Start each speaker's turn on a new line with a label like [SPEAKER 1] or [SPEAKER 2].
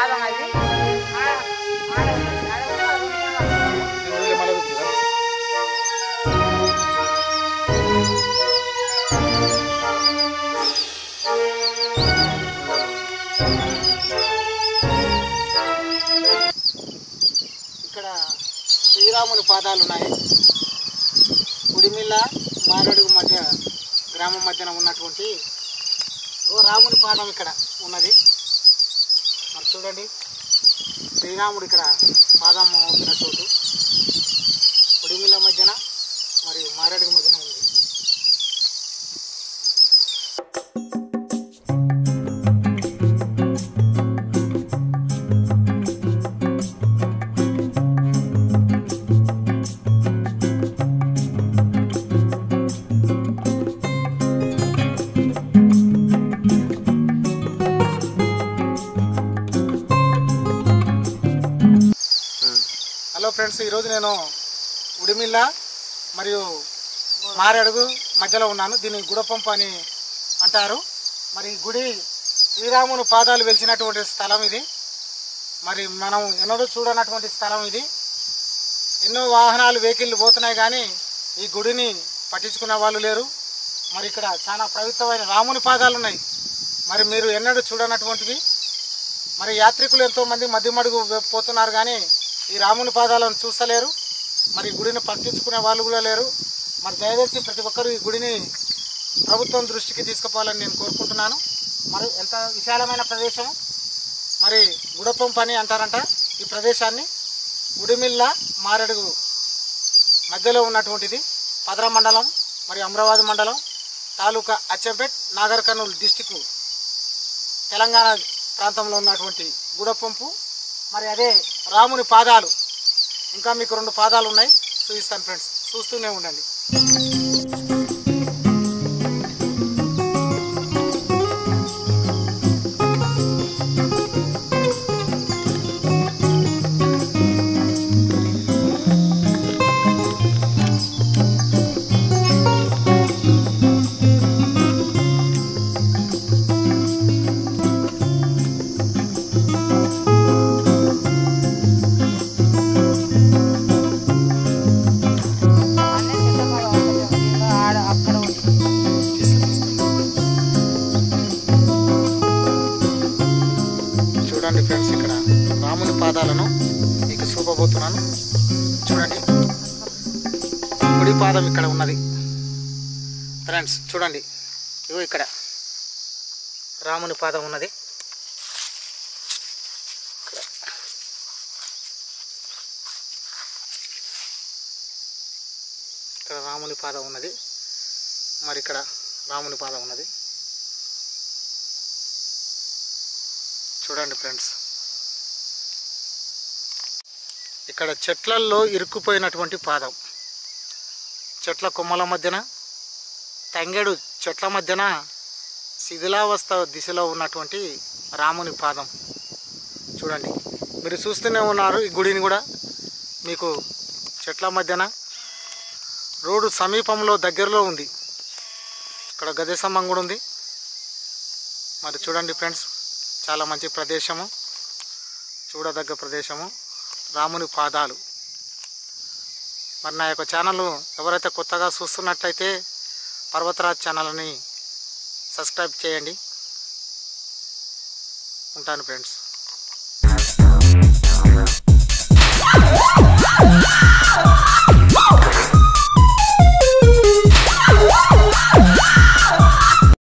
[SPEAKER 1] పాదం అది ఆడ- ఆడ ఉంది. ఆడ కూడా రెండు పాదాలు ఉన్నాయి.
[SPEAKER 2] ఊళ్ళో మళ్ళీ చూపిద్దాం. ఇక్కడ శ్రీరాముని పాదాలు ఉన్నాయి గుడిమిల్ల మారడుగు మధ్య గ్రామం మధ్యన ఉన్నటువంటి ఓ రాముని పాదం ఇక్కడ ఉన్నది మరి చూడండి శ్రీరాముడు ఇక్కడ పాదం మోపిన చోటు గుడిమిల్ల మధ్యన మరియు మారడుగు మధ్యన ఉంది హలో ఫ్రెండ్స్ ఈరోజు నేను ఉడిమిల్ల మరియు మారడుగు మధ్యలో ఉన్నాను దీన్ని గుడపంపు అని అంటారు మరి ఈ గుడి శ్రీరాముని పాదాలు వెలిసినటువంటి స్థలం ఇది మరి మనం ఎన్నడూ చూడనటువంటి స్థలం ఇది ఎన్నో వాహనాలు వెహికల్ పోతున్నాయి కానీ ఈ గుడిని పట్టించుకునే వాళ్ళు లేరు మరి ఇక్కడ చాలా పవిత్రమైన రాముని పాదాలు ఉన్నాయి మరి మీరు ఎన్నడూ చూడనటువంటివి మరి యాత్రికులు ఎంతో మంది మధ్యమడుగు పోతున్నారు కానీ ఈ రాముని పాదాలను చూస్తలేరు మరి ఈ గుడిని పట్టించుకునే వాళ్ళు కూడా లేరు మరి దయచేసి ప్రతి ఒక్కరూ ఈ గుడిని ప్రభుత్వం దృష్టికి తీసుకుపోవాలని నేను కోరుకుంటున్నాను మరి ఎంత విశాలమైన ప్రదేశం మరి గుడపం పని అంటారంట ఈ ప్రదేశాన్ని గుడిమిల్ల మారడుగు మధ్యలో ఉన్నటువంటిది పదర మండలం మరి అమరావతి మండలం తాలూకా అచ్చంపేట్ నాగర్ కర్నూలు డిస్టిక్ తెలంగాణ ప్రాంతంలో ఉన్నటువంటి గుడపంపు మరి అదే రాముని పాదాలు ఇంకా మీకు రెండు పాదాలు ఉన్నాయి చూపిస్తాను ఫ్రెండ్స్ చూస్తూనే ఉండండి
[SPEAKER 1] అన్నీ చిన్నపాడు ఒకటి ఉంది. ఆడ అక్కడ ఉంది.
[SPEAKER 2] చూడండి ఫ్రెండ్స్ ఇక్కడ రాముని పాదాలను మీకు చూపబోతున్నాను చూడండి కుడి పాదం ఇక్కడ ఉన్నది ఫ్రెండ్స్ చూడండి ఇగో ఇక్కడ రాముని పాదం ఉన్నది ఇక్కడ ఇక్కడ రాముని పాదం ఉన్నది మరి ఇక్కడ రాముని పాదం ఉన్నది చూడండి ఫ్రెండ్స్ ఇక్కడ చెట్లల్లో ఇరుక్కుపోయినటువంటి పాదం చెట్ల కొమ్మల మధ్యన తంగెడు చెట్ల మధ్యన శిథిలావస్థ దిశలో ఉన్నటువంటి రాముని పాదం చూడండి మీరు చూస్తూనే ఉన్నారు ఈ గుడిని కూడా మీకు చెట్ల మధ్యన రోడ్డు సమీపంలో దగ్గరలో ఉంది ఇక్కడ గదే స్తంభం కూడా ఉంది మరి చూడండి ఫ్రెండ్స్ చాలా మంచి ప్రదేశము చూడదగ్గ ప్రదేశము రాముని పాదాలు మరి నా యొక్క ఛానల్ ఎవరైతే కొత్తగా చూస్తున్నట్లయితే పర్వతరాజ్ ఛానల్ని సబ్స్క్రైబ్ చేయండి ఉంటాను ఫ్రెండ్స్
[SPEAKER 3] ఆ